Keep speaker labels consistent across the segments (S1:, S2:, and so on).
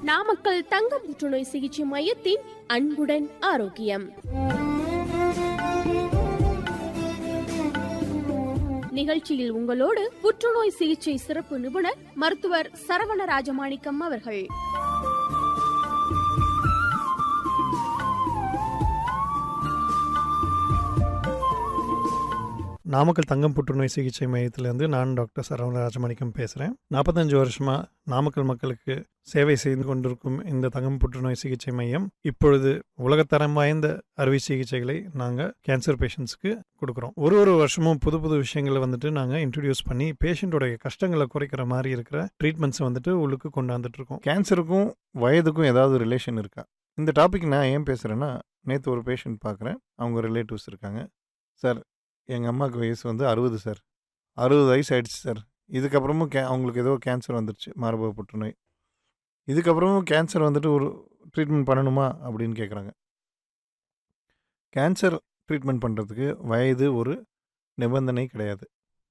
S1: நாமக்கல் தங்க புற்றுநோய் சிகிச்சை மையத்தின் அன்புடன் ஆரோக்கியம் நிகழ்ச்சியில் உங்களோடு புற்றுநோய் சிகிச்சை சிறப்பு நிபுணர் மருத்துவர் சரவண ராஜமாணிக்கம் அவர்கள்
S2: நாமக்கல் தங்கம் புற்றுநோய் சிகிச்சை மையத்திலேருந்து நான் டாக்டர் சரவண ராஜமாணிக்கம் பேசுகிறேன் நாற்பத்தஞ்சு வருஷமாக நாமக்கல் மக்களுக்கு சேவை செய்து கொண்டிருக்கும் இந்த தங்கம் புற்றுநோய் சிகிச்சை மையம் இப்பொழுது உலகத்தரம் வாய்ந்த அறுவை சிகிச்சைகளை நாங்கள் கேன்சர் பேஷண்ட்ஸ்க்கு கொடுக்குறோம் ஒரு ஒரு வருஷமும் புது புது விஷயங்களை வந்துட்டு நாங்கள் இன்ட்ரடியூஸ் பண்ணி பேஷண்ட்டோடைய கஷ்டங்களை குறைக்கிற மாதிரி இருக்கிற ட்ரீட்மெண்ட்ஸை வந்துட்டு உள்ளுக்கு கொண்டாந்துட்டு இருக்கோம்
S3: கேன்சருக்கும் வயதுக்கும் ஏதாவது ரிலேஷன் இருக்கா இந்த டாபிக் நான் ஏன் பேசுகிறேன்னா நேற்று ஒரு பேஷண்ட் பார்க்குறேன் அவங்க ரிலேட்டிவ்ஸ் இருக்காங்க சார் எங்கள் அம்மாவுக்கு வயசு வந்து அறுபது சார் அறுபது வயசு ஆயிடுச்சு சார் இதுக்கப்புறமும் கே அவங்களுக்கு ஏதோ கேன்சர் வந்துருச்சு மார்பக புற்றுநோய் இதுக்கப்புறமும் கேன்சர் வந்துட்டு ஒரு ட்ரீட்மெண்ட் பண்ணணுமா அப்படின்னு கேட்குறாங்க கேன்சர் ட்ரீட்மெண்ட் பண்ணுறதுக்கு வயது ஒரு நிபந்தனை கிடையாது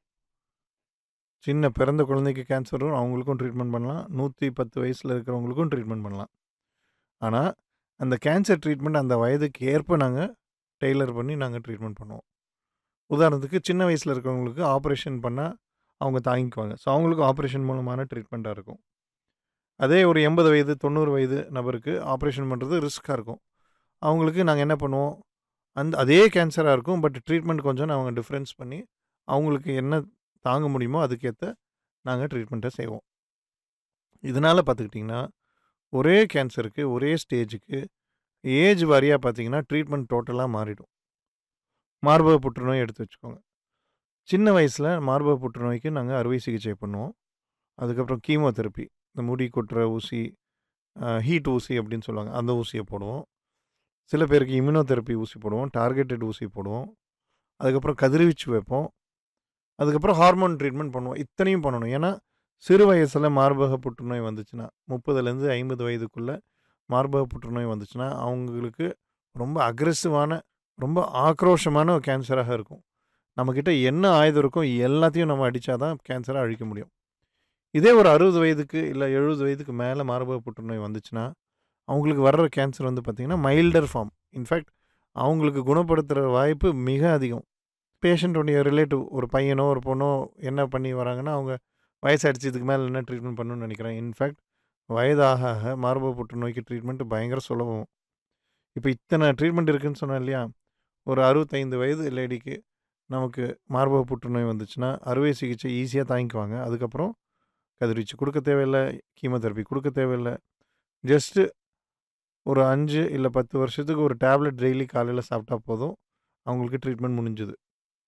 S3: சின்ன பிறந்த குழந்தைக்கு கேன்சர் வரும் அவங்களுக்கும் ட்ரீட்மெண்ட் பண்ணலாம் நூற்றி பத்து வயசில் இருக்கிறவங்களுக்கும் ட்ரீட்மெண்ட் பண்ணலாம் ஆனால் அந்த கேன்சர் ட்ரீட்மெண்ட் அந்த வயதுக்கு ஏற்ப நாங்கள் டெய்லர் பண்ணி நாங்கள் ட்ரீட்மெண்ட் பண்ணுவோம் உதாரணத்துக்கு சின்ன வயசில் இருக்கிறவங்களுக்கு ஆப்ரேஷன் பண்ணால் அவங்க தாங்கிக்குவாங்க ஸோ அவங்களுக்கு ஆப்ரேஷன் மூலமான ட்ரீட்மெண்ட்டாக இருக்கும் அதே ஒரு எண்பது வயது தொண்ணூறு வயது நபருக்கு ஆப்ரேஷன் பண்ணுறது ரிஸ்க்காக இருக்கும் அவங்களுக்கு நாங்கள் என்ன பண்ணுவோம் அந்த அதே கேன்சராக இருக்கும் பட் ட்ரீட்மெண்ட் கொஞ்சம் அவங்க டிஃப்ரென்ஸ் பண்ணி அவங்களுக்கு என்ன தாங்க முடியுமோ அதுக்கேற்ற நாங்கள் ட்ரீட்மெண்ட்டை செய்வோம் இதனால் பார்த்துக்கிட்டிங்கன்னா ஒரே கேன்சருக்கு ஒரே ஸ்டேஜுக்கு ஏஜ் வாரியாக பார்த்தீங்கன்னா ட்ரீட்மெண்ட் டோட்டலாக மாறிடும் மார்பக புற்றுநோய் எடுத்து வச்சுக்கோங்க சின்ன வயசில் மார்பக புற்றுநோய்க்கு நாங்கள் அறுவை சிகிச்சை பண்ணுவோம் அதுக்கப்புறம் கீமோதெரப்பி இந்த முடி கொட்டுற ஊசி ஹீட் ஊசி அப்படின்னு சொல்லுவாங்க அந்த ஊசியை போடுவோம் சில பேருக்கு இம்யூனோதெரப்பி ஊசி போடுவோம் டார்கெட்டட் ஊசி போடுவோம் அதுக்கப்புறம் கதிர்வீச்சு வைப்போம் அதுக்கப்புறம் ஹார்மோன் ட்ரீட்மெண்ட் பண்ணுவோம் இத்தனையும் பண்ணணும் ஏன்னா சிறு வயசில் மார்பக புற்றுநோய் வந்துச்சுன்னா முப்பதுலேருந்து ஐம்பது வயதுக்குள்ளே மார்பக புற்றுநோய் வந்துச்சுன்னா அவங்களுக்கு ரொம்ப அக்ரெசிவான ரொம்ப ஆக்ரோஷமான ஒரு கேன்சராக இருக்கும் நம்மக்கிட்ட என்ன ஆயுதம் இருக்கோ எல்லாத்தையும் நம்ம அடித்தா தான் கேன்சரை அழிக்க முடியும் இதே ஒரு அறுபது வயதுக்கு இல்லை எழுபது வயதுக்கு மேலே மார்பக புற்றுநோய் வந்துச்சுன்னா அவங்களுக்கு வர்ற கேன்சர் வந்து பார்த்திங்கன்னா மைல்டர் ஃபார்ம் இன்ஃபேக்ட் அவங்களுக்கு குணப்படுத்துகிற வாய்ப்பு மிக அதிகம் பேஷண்ட்டுடைய ரிலேட்டிவ் ஒரு பையனோ ஒரு பொண்ணோ என்ன பண்ணி வராங்கன்னா அவங்க வயசாகிடுச்சு இதுக்கு மேலே என்ன ட்ரீட்மெண்ட் பண்ணணும்னு நினைக்கிறேன் இன்ஃபேக்ட் வயதாக ஆக மார்பக புற்றுநோய்க்கு ட்ரீட்மெண்ட் பயங்கர சுலபம் இப்போ இத்தனை ட்ரீட்மெண்ட் இருக்குதுன்னு சொன்னேன் இல்லையா ஒரு அறுபத்தைந்து வயது லேடிக்கு நமக்கு மார்பக புற்றுநோய் வந்துச்சுன்னா அறுவை சிகிச்சை ஈஸியாக தாங்கிக்குவாங்க அதுக்கப்புறம் கதிர்வீச்சு கொடுக்க தேவையில்லை கீமோதெரப்பி கொடுக்க தேவையில்லை ஜஸ்ட்டு ஒரு அஞ்சு இல்லை பத்து வருஷத்துக்கு ஒரு டேப்லெட் டெய்லி காலையில் சாப்பிட்டா போதும் அவங்களுக்கு ட்ரீட்மெண்ட் முடிஞ்சுது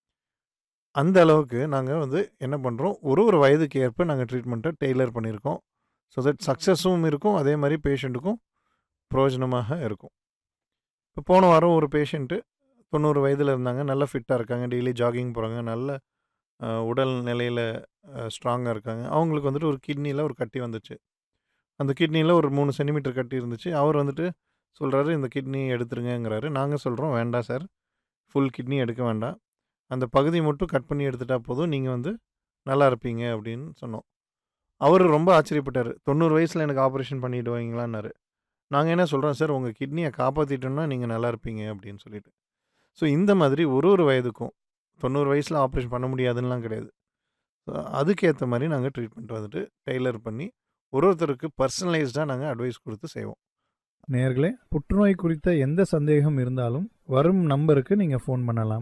S3: அந்த அளவுக்கு நாங்கள் வந்து என்ன பண்ணுறோம் ஒரு ஒரு வயதுக்கு ஏற்ப நாங்கள் ட்ரீட்மெண்ட்டை டெய்லர் பண்ணியிருக்கோம் ஸோ தட் சக்ஸஸும் இருக்கும் அதே மாதிரி பேஷண்ட்டுக்கும் பிரயோஜனமாக இருக்கும் இப்போ போன வாரம் ஒரு பேஷண்ட்டு தொண்ணூறு வயதில் இருந்தாங்க நல்லா ஃபிட்டாக இருக்காங்க டெய்லி ஜாகிங் போகிறாங்க நல்ல உடல் நிலையில் ஸ்ட்ராங்காக இருக்காங்க அவங்களுக்கு வந்துட்டு ஒரு கிட்னியில் ஒரு கட்டி வந்துச்சு அந்த கிட்னியில் ஒரு மூணு சென்டிமீட்டர் கட்டி இருந்துச்சு அவர் வந்துட்டு சொல்கிறாரு இந்த கிட்னி எடுத்துருங்கங்கிறாரு நாங்கள் சொல்கிறோம் வேண்டாம் சார் ஃபுல் கிட்னி எடுக்க வேண்டாம் அந்த பகுதி மட்டும் கட் பண்ணி எடுத்துட்டா போதும் நீங்கள் வந்து நல்லா இருப்பீங்க அப்படின்னு சொன்னோம் அவர் ரொம்ப ஆச்சரியப்பட்டார் தொண்ணூறு வயசில் எனக்கு ஆப்ரேஷன் பண்ணிவிடுவீங்களான்னாரு நாங்கள் என்ன சொல்கிறோம் சார் உங்கள் கிட்னியை காப்பாற்றிட்டோம்னா நீங்கள் நல்லா இருப்பீங்க அப்படின்னு சொல்லிட்டு ஸோ இந்த மாதிரி ஒரு ஒரு வயதுக்கும் தொண்ணூறு வயசில் ஆப்ரேஷன் பண்ண முடியாதுன்னெலாம் கிடையாது ஸோ அதுக்கேற்ற மாதிரி நாங்கள் ட்ரீட்மெண்ட் வந்துட்டு டெய்லர் பண்ணி ஒரு ஒருத்தருக்கு பர்சனலைஸ்டாக நாங்கள் அட்வைஸ் கொடுத்து செய்வோம்
S4: நேர்களே புற்றுநோய் குறித்த எந்த சந்தேகம் இருந்தாலும் வரும் நம்பருக்கு நீங்கள் ஃபோன் பண்ணலாம்